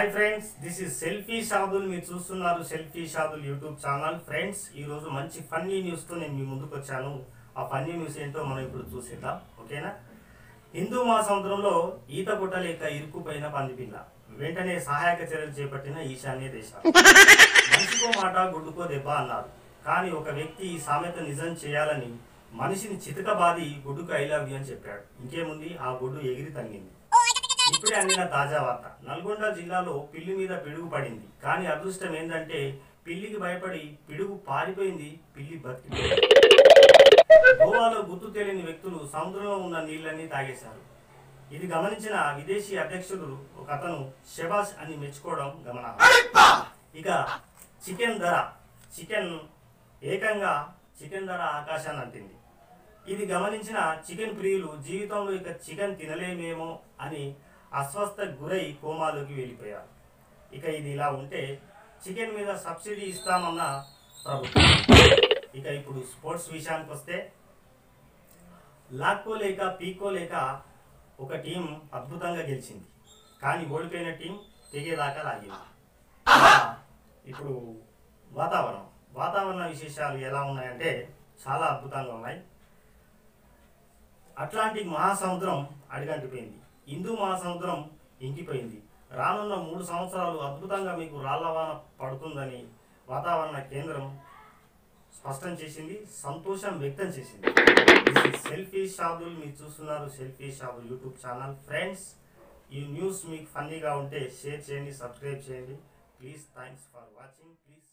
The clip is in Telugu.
hi friends this is selfie Shadul మీరు చూస్తున్నారు selfie Shadul YouTube channel friends ఈ రోజు మంచి ఫన్నీ న్యూస్ తో నేను మీ ముందుకు వచ్చాను ఆ ఫన్నీ న్యూస్ ఏంటో మనం ఇప్పుడు చూసేద్దాం ఓకేనా హిందూ మహాసముద్రంలో ఈత కొట్టలేక ఇరుక్కుపోయిన పందిపిల్ల వెంటనే సహాయక చర్యలు చేపట్టిన ఈశాన్య దేశాలు మనిషికో మాట గుడ్డుకో దెబ్బ అన్నారు కానీ ఒక వ్యక్తి ఈ సామెత నిజం చేయాలని మనిషిని చితకబాది గుడ్డుకు ఐ లవ్ యూ అని చెప్పాడు ఇంకేముంది ఆ గుడ్డు ఎగిరి తగ్గింది ఇప్పుడే అందిన తాజా వార్త నల్గొండ జిల్లాలో పిల్లి మీద పిడుగు పడింది కానీ అదృష్టం ఏంటంటే పిల్లికి భయపడి పిడుగు పారిపోయింది పిల్లి బతికిపోయింది గోవాలో గుర్తు తెలియని వ్యక్తులు సముద్రంలో ఉన్న నీళ్ళని తాగేశారు ఇది గమనించిన విదేశీ అధ్యక్షుడు ఒక అతను షెబాష్ అని మెచ్చుకోవడం గమనార్హం ఇక చికెన్ ధర చికెన్ ఏకంగా చికెన్ ధర ఆకాశాన్ని అంటింది ఇది గమనించిన చికెన్ ప్రియులు జీవితంలో ఇక చికెన్ తినలేమేమో అని అస్వస్థ గురై కోమాలోకి వెళ్ళిపోయారు ఇక ఇది ఇలా ఉంటే చికెన్ మీద సబ్సిడీ ఇస్తామన్న ప్రభుత్వం ఇక ఇప్పుడు స్పోర్ట్స్ విషయానికి వస్తే లాక్కోలేక పీక్కోలేక ఒక టీం అద్భుతంగా గెలిచింది కానీ ఓడిపోయిన టీం తెగేదాకా లాగింది ఇక ఇప్పుడు వాతావరణం వాతావరణ విశేషాలు ఎలా ఉన్నాయంటే చాలా అద్భుతంగా ఉన్నాయి అట్లాంటిక్ మహాసముద్రం అడిగంటిపోయింది హిందూ మహాసముద్రం ఇంకిపోయింది రానున్న మూడు సంవత్సరాలు అద్భుతంగా మీకు రాళ్లవాన పడుతుందని వాతావరణ కేంద్రం స్పష్టం చేసింది సంతోషం వ్యక్తం చేసింది సెల్ఫీ షాదుల్ మీరు చూస్తున్నారు selfie Shadul YouTube channel friends ఈ న్యూస్ మీకు ఫన్నీగా ఉంటే షేర్ చేయండి సబ్స్క్రైబ్ చేయండి please thanks for watching please